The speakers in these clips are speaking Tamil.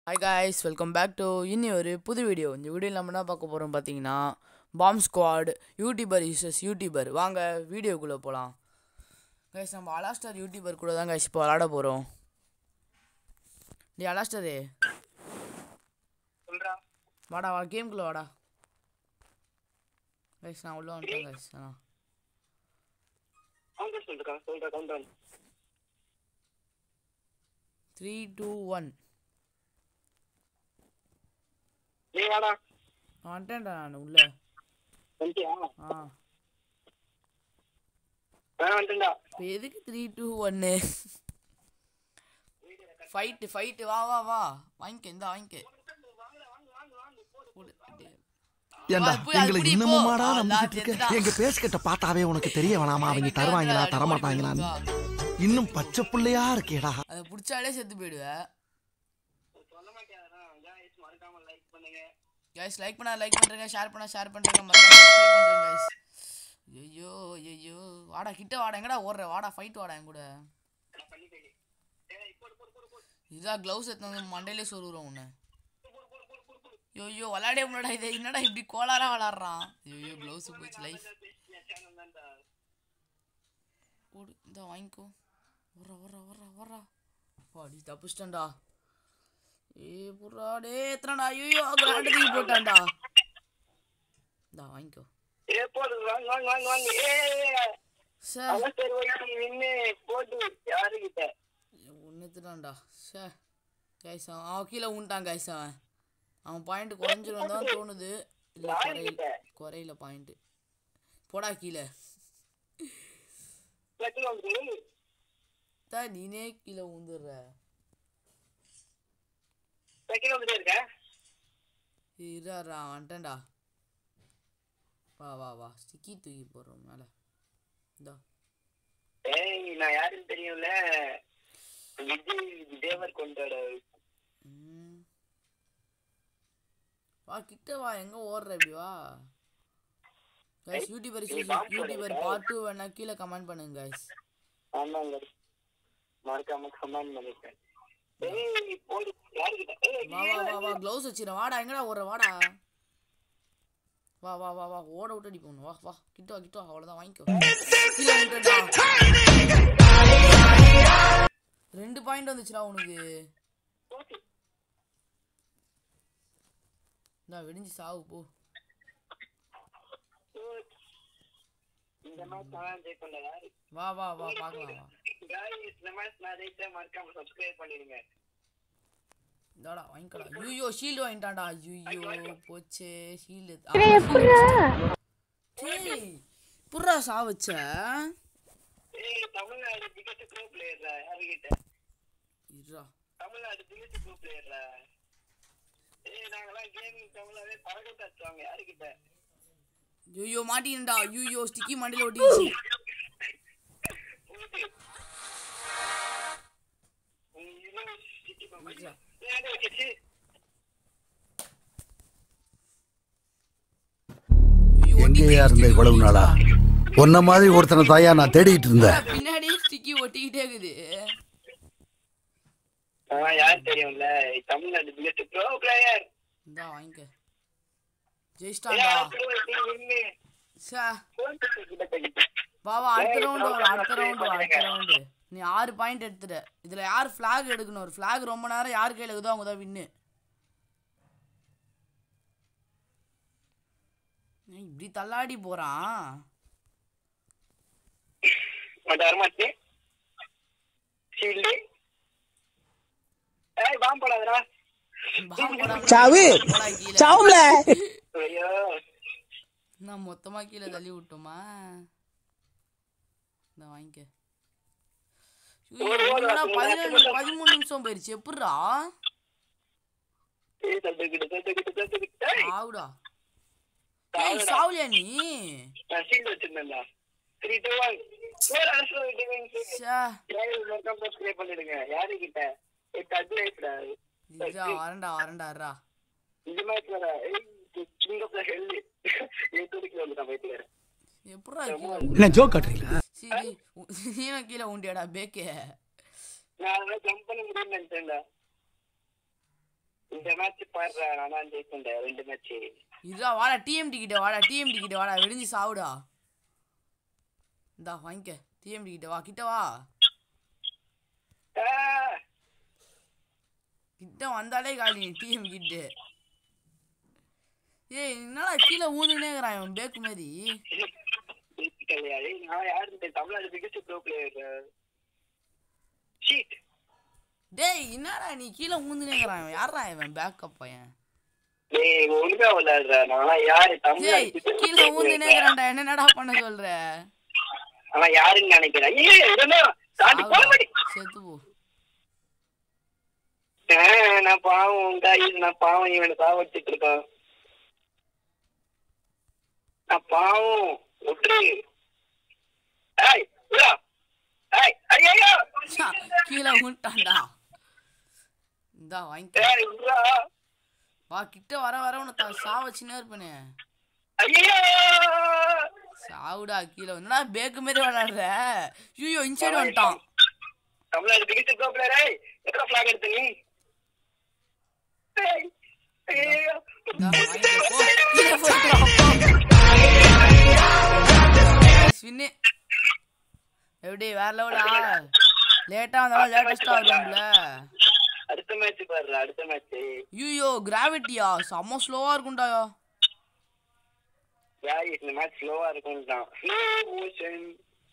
Hi guys welcome back to இனி ஒரு புது வீடியோ இந்த வீடியோவில் நம்ம என்ன பார்க்க போகிறோம் பார்த்தீங்கன்னா பாம் ஸ்குவாட் யூடியூபர் யூசஸ் யூடியூபர் வாங்க வீடியோக்குள்ளே போகலாம் கைஸ் நம்ம அலாஸ்டர் யூடியூபர் கூட தான் கைஸ் இப்போ விளாட போகிறோம் டே அலாஸ்டரு சொல்றா வாடா வா கேம்குள்ளே வாடா கைஸ் நான் உள்ளே வந்துட்டேன் கைஸ் ஆ கவுண்டர் சொல்றா சொல்றா கவுண்டர் த்ரீ டூ ஒன் நீ வாடா நான் வந்துட்டேன்டா நான் உள்ளே வந்துட்டியா ஆ நான் வந்துட்டா இப்போ எதுக்கு த்ரீ டூ ஒன்று ஃபைட்டு ஃபைட்டு வா வா வா வாங்கிக்க இந்த வாங்கிக்க போடு, டேய். ஏண்டா வா, போய் அது எங்களை புடி, இன்னமுமாடா போ. நம்பிக்கிட்டு ஆ, இருக்க செத்துடா. எங்க பேசிக்கிட்ட பார்த்தாவே உனக்கு தெரிய வேணாமா அவங்க தருவாங்களா தர மாட்டாங்களான்னு இன்னும் பச்சை பிள்ளையா இருக்கேடா அதை பிடிச்சாலே செத்து போயிடுவேன் சொல்ல மாட்டியாடா गाइस மறக்காம லைக் பண்ணுங்க கைஸ் லைக் பண்ணா லைக் பண்ணுறேங்க ஷேர் பண்ணா ஷேர் பண்ணுறேங்க மறக்காம சப்ஸ்கிரைப் பண்ணுறேங்க கைஸ் ஐயோ ஐயோ வாடா கிட்ட வாடா எங்கடா ஓடுற வாடா ஃபைட் வாடா என் கூட நான் பண்ணி போய் ஏய் போடு போடு போடு போடு இதுதான் க்ளவுஸ் எடுத்து வந்து மண்டையிலே சொருகிறோம் உன்னை ஐயோ விளையாடே முன்னாடா இது என்னடா இப்படி கோளாரா விளாட்றான் ஐயோ க்ளவுஸ் போச்சு லைஃப் பேசிய சேனல் தான்டா ஓடு இந்த வாங்கிக்கோ வர்றா வர்றா வர்றா வர்றா பாடி தப்பிச்சிட்டேன்டா ஏ புறா டே எத்தனடா ஐயோ கிராண்டு தூக்கி போட்டான்டா இந்தா வாங்கிக்கோ ஏய் போடு வாங்க வாங்க வாங்க வாங்க ஏய் சார் அவன் சரி ஓகே நின்னு போடு யாரு கிட்ட ஒன்றுத்துட்டான்டா சே கைஸ் அவன் அவன் கீழே உண்டான் கைஸ் அவன் அவன் பாயிண்ட் குறைஞ்சிரும் தான் தோணுது இல்லை குறையில குறையில பாயிண்ட்டு போடா கீழே செட்டில் வந்து தான் நீனே கீழே உந்துடுற செட்டில் வந்துட்டே இருக்க இறாரா வந்துட்டேன்டா வா வா வா ஸ்டிக்கி தூக்கி போடுறோம் மேலே இந்தா ஏய் நான் யாருன்னு தெரியும்ல விஜய் தேவர் கொண்டாட ம். வா கிட்ட வா எங்க ஓடுற இப்படி வா guys YouTuber YouTuber part two வேணா கீழே கமெண்ட் பண்ணுங்க கைஸ் ஆமாங்க மறக்காம கமெண்ட் பண்ணிருக்கேன் ஏய் போடு யாருக்கிட்ட ஏய் வா வா வா வா க்ளவுஸ் வச்சிரேன் வாடா எங்கடா ஓடுற வாடா வா வா வா வா ஓட விட்டு அடி போகணும் வா வா கிட்ட வா கிட்ட வா அவ்வளோதான் வாங்கிக்கோ கீழே விட்டுடா ரெண்டு பாயிண்ட் வந்துச்சுடா உனக்கு நான் வெடிஞ்சு சாவு போ இந்த மாதிரி நான் ஜெய் பண்ண யாரு வா வா வா பார்க்கலாம் வா guys இந்த மாதிரி நான் ஜெயிச்சா மறக்காம சப்ஸ்கிரைப் பண்ணிடுங்க இந்தாடா வாங்கிக்கடா ஐயோ ஷீல்டு வாங்கிட்டான்டா ஐயோ போச்சே ஷீல்டு டேய் புர்ரா சா வச்ச ஏய் தமிழ்நாடு பிகஸ்ட் ப்ரோ பிளேயர்ரா யாருக்கிட்ட இருடா தமிழ்நாடு பிகஸ்ட் ப்ரோ பிளேயர்ரா ஏய் நாங்கெல்லாம் கேமிங் தமிழாவே பறக்க தச்சுவாங்க யாருக்கிட்ட ஐயோ மாட்டினடா ஐயோ ஸ்டிக்கி மண்டையில ஒட்டிச்சு போட்டு உங்க யூனிவர்சிட்டி பம்பி ஏன் வச்சிச்சு ஐயோ, ஒட்டி எங்கேயா இருந்த இவ்வளவு நாளா உன்ன மாதிரி ஒருத்தனை தாயா நான் தேடிட்டு இருந்தேன் பின்னாடி ஸ்டிக்கி ஒட்டிக்கிட்டே இருக்குது ஆ யார் தெரியும்ல தமிழ்நாடு பிகஸ்ட் ப்ரோ பிளேயர் இந்தா வாங்கிக்க ஜெயிச்சிட்டான்டா சே வா வா அடுத்த ரவுண்டு வரும் அடுத்த ரவுண்டு வா அடுத்த ரவுண்டு நீ ஆறு பாயிண்ட் எடுத்துட்ட இதுல யார் ஃபிளாக் எடுக்கணும் ஒரு ஃபிளாக் ரொம்ப நேரம் யார் கையில இருக்குதோ அவங்க தான் வின்னு இப்படி தள்ளாடி போறான் வரமாச்சு ஷீல்டு ஏய் பாம்பு போடாதடா பாம்பு போடாம சாவு போடா கீழே. சாவும்ல ஐயோ நான் மொத்தமா கீழே தள்ளி விட்டோமா இந்த வாங்கிக்க ஐயோ, என்னடா பதினேழு பதிமூணு நிமிஷம் போயிருச்சு எப்படிடா ஏய் தட்டுக்கிட்டு தட்டுக்கிட்டு தட்டுக்கிட்டு ஏய் ஆவுடா ஏய் சாவுலியா நீ நான் ஷீல்டு வச்சிருந்தேன்டா three two one four hours defence ச்சே டிரைவர் மறக்காம சப்ஸ்கிரைப் பண்ணிடுங்க யாரு கிட்ட ஏய் கட் லைஃப்டா இதுடா வரண்டா வரண்டாரா இந்த மேட்ச் வர ஏய் சிங்க பிளே ஹெல்லி ஏய் துடிக்கல வந்து நான் போயிட்டு வரேன் எப்படிடா கீழே என்ன ஜோக் காட்டுறீங்களா சரி நீவன் கீழே உண்டியாடா பேக்கே நான் அதெல்லாம் ஜம்ப் பண்ண முடியும்னு நினைச்சேன்டா இந்த மேட்ச் பாடுற நான் தான் ஜெயிச்சேன் ரெண்டு மேட்ச் இதுடா வாடா டிஎம்டி கிட்ட வாடா டிஎம்டி கிட்ட வாடா வெடிஞ்சு சாவுடா இந்தா வாங்கிக்க டிஎம்டி கிட்ட வா கிட்ட வா கிட்ட வந்தாலே காலி டிஎம் கிட்ட ஏய் என்னடா கீழே ஊந்துனே இருக்கிறான் இவன் பேக்கு மாதிரி நான் யாரு Tamil Nadu biggest bro player shit டேய் என்னடா நீ கீழே ஊந்துனே இருக்கிறான் இவன் யாரா இவன் பேக்கப் பையன் டேய் ஒழுங்கா விளையாடுற நான் யாரு டேய் தமிழ்நாடு கீழே ஊந்துனே இருக்கிறான்டா என்னடா பண்ண சொல்ற ஆனா யாருன்னு நினைக்கிறேன் ஐயே இதெல்லாம் தாண்டி போக சாவுடா. மாட்டேன் செத்து போ நான் பாவம் guys, நான் பாவம் இவனை சாவடிச்சிட்டு இருக்கான் நான் பாவம் விட்டுரு ஏய் விடா. ஏய் ஐயோ சா, கீழே ஊன்ட்டான்டா இந்தா வாங்கிக்க ஏய் விட்றா. வா கிட்ட வர வர உனக்கு சாவச்சுன்னே இருப்பேனே ஐயையோ. சாவுடா கீழே என்னடா பேக்கு மாரி விளாடுற ஐயோ இன்சைடு வந்துட்டான் தமிழ்நாடு பிடிச்ச கோப்பிலர் ஏய் எத்தனை flag எடுத்த நீ ஏய், ஐயையோ. இந்தா, வாங்கிக்க, போ. கீழே போயிட்டு வா, போ. ஸ்வின்னு. எப்படி வேற லெவலா லேட்டா வந்தாலும் லேட்டஸ்டா வரும்ல அடுத்த மேட்ச் பாரு அடுத்த மேட்ச் ஐயோ கிராவிட்டியா செம்ம ஸ்லோவா இருக்கும்டா யாரு இந்த மேட்ச் ஸ்லோவா இருக்கும் தான் ஸ்லோ மோஷன்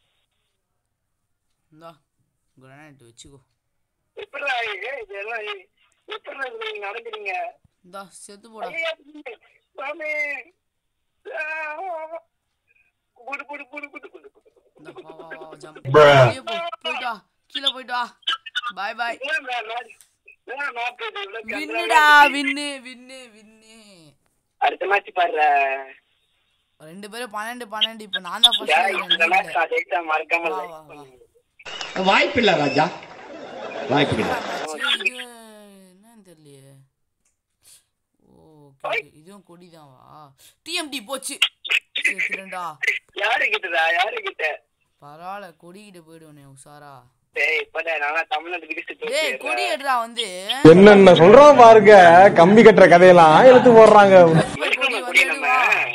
இந்தா கிரானைட் வச்சுக்கோ எப்படிடா இது இதெல்லாம் எப்படிடா இது நீங்க நடக்கிறீங்க இந்தா செத்து போடா ஐயா, சாமி ஆ. புடு புடு புடு புடு புடு புடு இந்தா வா வா வா ஜம்ப் வெளியே போ போயிட்டு வா கீழே போயிட்டு வா பாய் பாய் என்ன match? என்ன match இது? இவ்வளவு வின்னுடா வின்னு வின்னு வின்னு அடுத்த மேட்ச் பாரு ரெண்டு பேரும் பன்னெண்டு பன்னெண்டு இப்போ நான் தான் யார் இந்த மேட்ச் ஃபர்ஸ்ட் நான் ஜெயிச்சா மறக்காம வா, like வா, வா. பண்ணுங்க. வாய்ப்பில்லை ராஜா வாய்ப்பில்லை இது என்னன்னு தெரியலையே ஓ okay, okay. இதுவும் கொடிதான்வா டிஎம்டி போச்சு சேர்த்துடா யாரு கிட்டடா யாரு கிட்ட பரவாயில்ல கொடிக்கிட்ட போயிடுவனே உஷாரா டேய் இப்படா நான் தமிழ்நாடு பிடிச்சிட்டு டேய் கொடி எடுறா வந்து என்னென்ன சொல்றோம் பாருங்க கம்பி கட்டுற கதையெல்லாம் இழுத்து போடுறாங்க கொடி வந்து எடுவா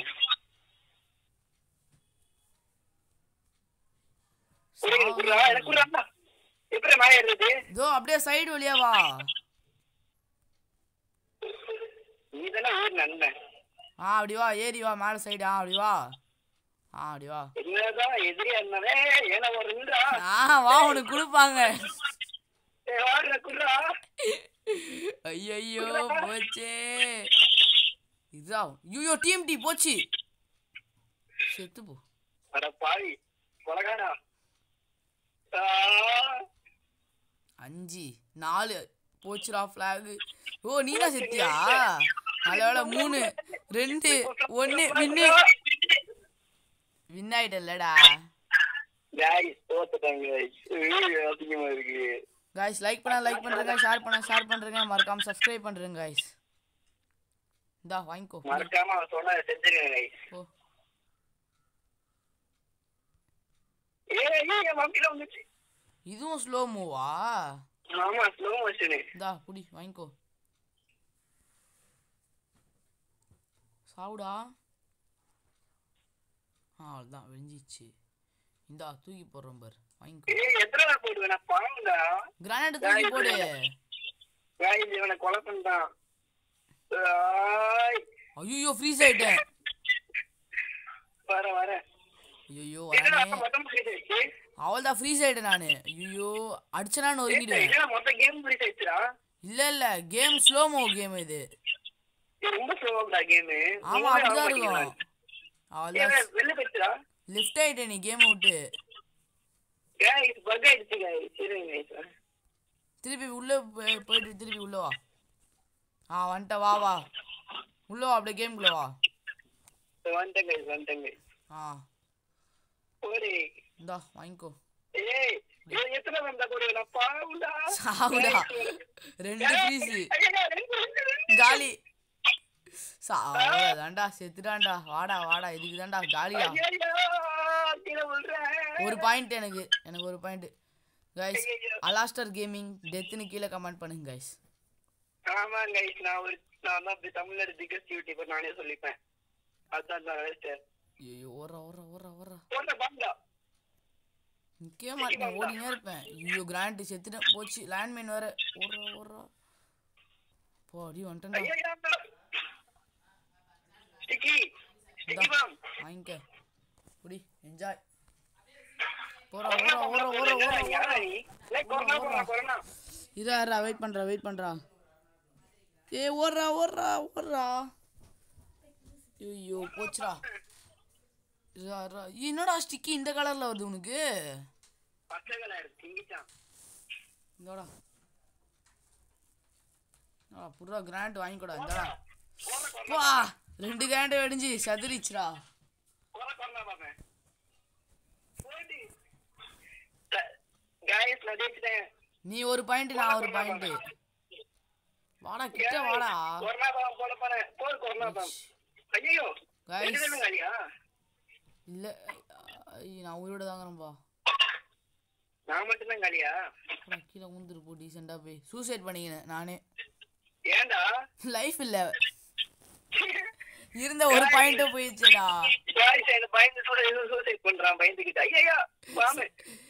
எப்படி மேலே ஏறுறது இதோ அப்படியே சைடு வழியா வா நீ தானே ஊர் நண்பன் ஆ அப்படி வா ஏறி வா மேல சைடு ஆ அப்படி வா ஆ அப்படி வா என்னதான் எதிரியா இருந்தாலே ஏன்னா ஒரு நின்றா ஆ வா உனக்கு கொடுப்பாங்க ஏய், வாடுறா, குடுறா. ஐயோ போச்சே இதுதான் ஐயோ டிஎம்டி போச்சு செத்து போ அட பாவி கொலகாரா ஆ, அஞ்சு நாலு போச்சுடா ஃபிளாக் ஓ நீனா செத்தியா நல்ல வேளை மூணு ரெண்டு ஒன்று வின்னு வின் ஆயிட்டல்லடா guys, தோத்துட்டாங்க guys. ஐயோ, அசிங்கமா இருக்கு காய்ஸ் லைக் பண்ணா லைக் பண்றேங்க ஷேர் பண்ணா ஷேர் பண்றேங்க மறக்காம சப்ஸ்கிரைப் பண்றேங்க காய்ஸ் இந்தா வாங்கிக்கோ மறக்காம அவன் சொன்னதை செஞ்சிருங்க guys. ஓ ஏய், ஏய், என் மம்மில வந்துச்சு. இதுவும் ஸ்லோ மூவா ஆமா ஸ்லோ மோஷனு இந்தா புடி வாங்கிக்கோ சாவுடா ஆ அவ்வளோதான் விழிஞ்சிச்சு இந்தா தூக்கி போடுறோம் பார் வாங்கிக்கோ ஏய் எத்தனை நாள் போடுவேன் நான் பாவம்டா கிரானைட் தூக்கி போடு guys, இவனை கொலை பண்ணிட்டான் ஆய், ஐயோ ஃப்ரீஸ் ஆயிட்டேன் வர வர ஐயோ என்னடா வரனே மொத்தம் freeze ஆயிடுச்சு? அவள் தான் ஃப்ரீஸ் ஆயிட்டேன் நான் ஐயோ அடிச்சனா நொறுக்கிடுவேன் என்னடா மொத்த கேம் freeze ஆயிடுச்சுடா? இல்ல இல்ல கேம் ஸ்லோ மோ கேம் இது இது ரொம்ப ஸ்லோவாடா கேம் ஆமா அப்படிதான் இருக்கும் அவள் தான் வெளில போயிடுச்சுடா லெஃப்ட் ஆயிட்டேன் நீ கேம் விட்டு guys bug ஆயிடுச்சு guys சரிங்க guys திருப்பி உள்ள போய்- போயிட்டு திருப்பி உள்ள வா ஆ வந்துட்ட வா வா உள்ள வா அப்படியே கேம்குள்ள வா வந்துட்டேன் guys வந்துட்டேன் guys ஆ போடி இந்தா வாங்கிக்கோ ஏய் இவன் எத்தனை வந்தா கூட நான் பாவுடா சாவுடா ரெண்டு பீஸ் ஐயா ரெண்டு ரெண்டு ரெண்டு காலி சாவுடாண்டா செத்துடாண்டா வாடா வாடா இதுக்கு தான்டா காலியா ஐயா கீழே விழுறேன் ஒரு பாயிண்ட் எனக்கு எனக்கு ஒரு பாயிண்ட் கைஸ் அலாஸ்டர் கேமிங் டெத்துன்னு கீழே கமெண்ட் பண்ணுங்க கைஸ் ஆமா கைஸ் நான் ஒரு நான் தான் இப்படி தமிழ்நாடு பிகஸ்ட் யூடியூபர் நானே சொல்லிப்பேன் அதான் தான் sister. ஐயோ ஓடுறா ஓடுறா ஓடுறா ஓடுறா போட்ட பாண்டா நிற்கவே மாட்டேன் ஓடினே இருப்பேன் ஐயோ கிராண்ட் செத்துட்டேன் போச்சு லேண்ட்மைன் வேற ஓடுறா ஓடுறா போ அடி வந்துட்டேன்டா ஐயா ஸ்டிக்கி ஸ்டிக்கி பாம் வாங்கிக்க குடி என்ஜாய் போறா ஓடுறா ஓடுறா ஓடுறா ஓடுறா யாரா நீ லைக் கொரோனா கொரோனா கொரோனா இரா இரா வெயிட் பண்றா வெயிட் பண்றா ஏ ஓடுறா ஓடுறா ஓடுறா ஐயோ போச்சுடா இரா இரா என்னடா ஸ்டிக்கி இந்த கலர்ல வருது உனக்கு பச்சை கலர் திங்கிச்சான் இந்தாடா ஆ புறா கிராண்ட் வாங்கிக்கூடா இந்தாடா வா ரெண்டு கிராண்ட் வெடிஞ்சு சதுரிச்சுடா கொரோனா கொரோனா பாப்பேன் போடி गाइस நான் ஜெயிச்சிட்டேன் நீ ஒரு பாயிண்ட் நான் ஒரு பாயிண்ட் வாடா கிட்ட வாடா கொரோனா பாம் போல போறேன் போல் கொரோனா பாம் ஐயோ Guys. ரெண்டு பேரும் காலியா இல்ல ஐய, நான் உயிரோட தாங்கிறேன்ப்பா நான் மட்டும் தான் காலியா அப்புறம் கீழே ஊந்துரு போ டீசெண்டா போய் சூசைட் பண்ணிக்கினேன் நானே ஏன்டா லைஃப் இல்ல இருந்த ஒரு பாயிண்ட் போயிடுச்சுடா guys என்ன பயந்து கூட ஏதோ சூசைட் பண்றான் பயந்துக்கிட்டு ஐயா பாமே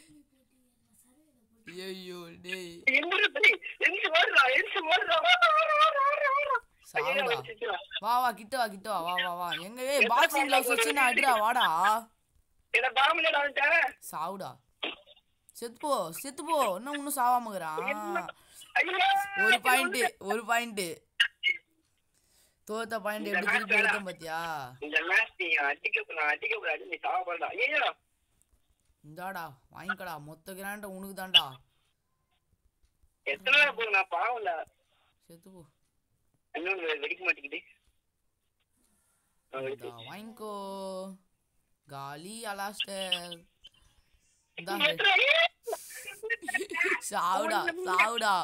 ஐயோ டேய் எந்திரி எந்திரி ஓடுறா எந்திரி ஓடுறா ஓடுறா ஓடுறா ஓடுறா ஓடுறா ஐயா சாவுடா வச்சிச்சுடா வா வா கிட்ட வா கிட்ட வா வா வா வா எங்க ஏய் பாக்ஸிங் கிளவுஸ் வச்சு நான் அடிடா வாடா என்ன பாம்புல வந்துட்டேன் சாவுடா செத்து போ செத்து போ இன்னும் இன்னும் சாவாமகிறான் ஐயா ஒரு பாயிண்ட் ஒரு பாயிண்ட் தோத்த பாயிண்ட் எப்படி திருப்பி எடுத்தேன் பாத்தியா இந்த மேட்ச் நீ அடிக்க நான் அடிக்க கூடாது நீ சாவ போறா ஐயா இந்தாடா வாங்கிக்கடா மொத்த கிராண்ட உனக்கு தான்டா எத்தனை நாள் போதும் நான் பாவம்ல செத்து போ இன்னொன்று வெடிக்க மாட்டேங்குது இந்தா, வாங்கிக்கோ காலி அலாஸ்டர் இந்தா சாவுடா சாவுடா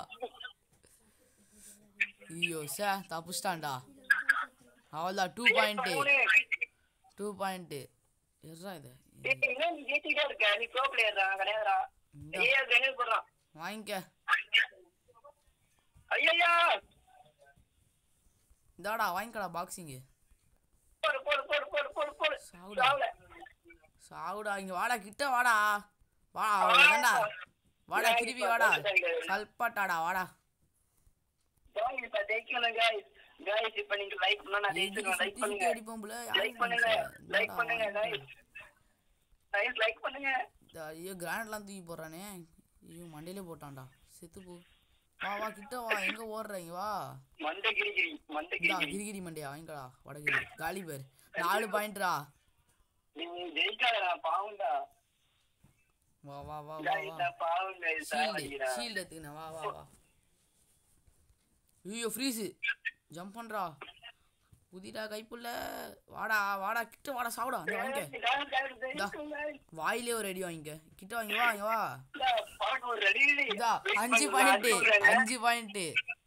ஐயோ சே தப்புச்சிட்டான்டா அவள்தான் டூ பாயிண்ட்டு டூ பாயிண்ட்டு எர்ரா இது இன்னும் நீ ஜெயிச்சுக்கிட்டே இருக்க நீ ப்ரோ பிளேயர்டா கிடையாதுடா இந்தா. ஐயா கிரனேட் போடுறான் வாங்கிக்க ஐயா இந்தாடா வாங்கிக்கடா பாக்ஸிங்கு போடு போடு போடு போடு போடு போடு சாவுடா. சாவுல சாவுடா இங்க வாடா கிட்ட வாடா வா அவ்வளோதான்டா வாடா திருப்பி வாடா சல்பாட்டாடா வாடா guys இப்ப ஜெயிக்கணும் guys guys இப்ப நீங்க லைக் பண்ணா நான் எதுக்கு ஜெயிச்சிருவேன் லைக் சுத்தி பண்ணுங்க சுத்தி அடிப்போம் போல லைக் பண்ணுங்க லைக் பண்ணுங்க guys guys லைக் பண்ணுங்க ஐயோ கிராண்ட்லாம் தூக்கி போடுறானே ஐயோ மண்டையிலே போட்டான்டா செத்து போ வா வா கிட்ட வா எங்க ஓடுற இங்க வா மண்டை கிரிகிரி மண்டை இந்தா கிரிகிரி கிரிகிரி மண்டையா வாங்கிக்கடா வடகிரி காலி பேர் நாலு பாயிண்ட்ரா நீ ஜெயிக்காதடா பாவம்டா வா வா வா வா guys வா நான் பாவம் guys ஷீல்டு சாவடிக்கிறா ஷீல்டு எடுத்துக்கினேன் வா வா வா ஐயோ ஃப்ரீஸு ஜம்ப் பண்றா புதிடா கைப்புள்ள வாடா வாடா கிட்ட வாடா சாவுடா இந்த வாங்கிக்க இந்தா. வாயிலே ஒரு அடி வாங்கிக்க கிட்ட வாங்கி வா இங்க வா பாட்டு ஒரு ரெடி இதா அஞ்சு பாயிண்ட் அஞ்சு பாயிண்ட்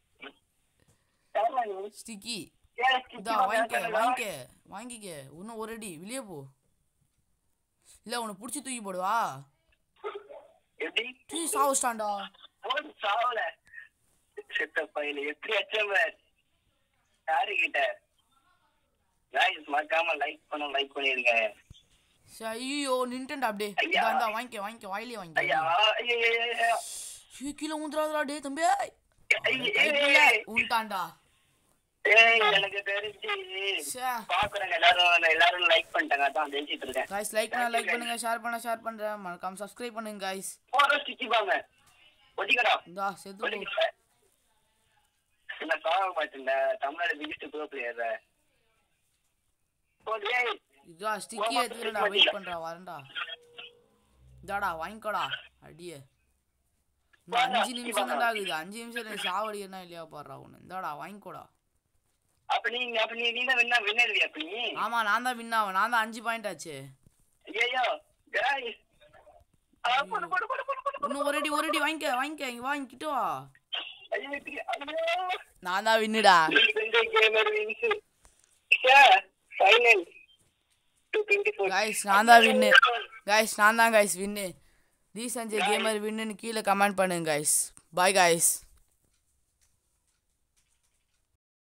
ஸ்டிக்கி இதா வாங்கிக்க வாங்கிக்க வாங்கிக்க இன்னும் ஒரு அடி வெளியே போ இல்ல உன்னை புடிச்சு தூக்கி போடுவா எப்படி தூக்கி சாவு ஸ்டாண்டா போது சாவல செத்த பையல எப்படி அச்சவர் யாரு கிட்ட guys மறக்காம லைக் பண்ண லைக் பண்ணிருங்க ஐயோ நின்ட்டேன்டா அப்படியே ஐயா. இதா இந்தா வாங்கிக்க வாங்கிக்க வாயிலே ஐயா வாங்கிக்க ஐயா, ஐயா, ஐயா. ஐயோ, கீழே ஊந்துறாதடா டே தம்பி ஐயா, கைப்புள்ள ஏய், உண்டாண்டா ஏய், எனக்கு தெரிஞ்சு சே பாக்குறேங்க எல்லாரும் எல்லாரும் லைக் பண்ணிட்டாங்க அதான் ஜெயிச்சிட்டு இருக்கேன் காய்ஸ் லைக் பண்ண லைக் பண்ணுங்க ஷேர் பண்ண ஷேர் பண்றேன் மறக்காம சப்ஸ்கிரைப் பண்ணுங்க காய்ஸ் போற ஸ்டிச்சி பாங்க ஒட்டிக்கடா இந்தா செத்து போ ஒட்டிக்கிட்ட என்ன சாக மாட்டேன்டா தமிழ்நாடு பிகிஸ்ட் ப்ரோ பிளேயர் போதே இதா ஸ்டிக்கி எடுத்துக்கிறடா வெயிட் பண்றா வரேன்டா இதாடா வாங்கிக்கோடா அடியே இன்னும் அஞ்சு நிமிஷம் தான்டா இருக்குது அஞ்சு நிமிஷம் எனக்கு சாவடிக்கிறனா இல்லையா பாடுறா ஒன்று இந்தாடா வாங்கிக்கோடா அப்ப நீங்க அப்ப நீ நீ தான் வின்னா வின்னருவியா அப்ப நீ ஆமா நான் தான் வின் ஆவேன் நான் தான் அஞ்சு பாயிண்ட் ஆச்சு ஐயோ guys ஆ போடு போடு போடு போடு போடு இன்னும் ஒரு அடி ஒரு அடி வாங்கிக்க வாங்கிக்க இங்க வா இங்கிட்ட வா ஐயோ இப்படி- ஐயோ நான் தான் வின்னுடா இந்த gamer wins sir final 224 guys நான் தான் வின்னு கைஸ் நான் தான் கைஸ் வின்னு டி சஞ்சய் கேமர் வின்னுன்னு கீழே கமெண்ட் பண்ணுங்க கைஸ் பாய் கைஸ்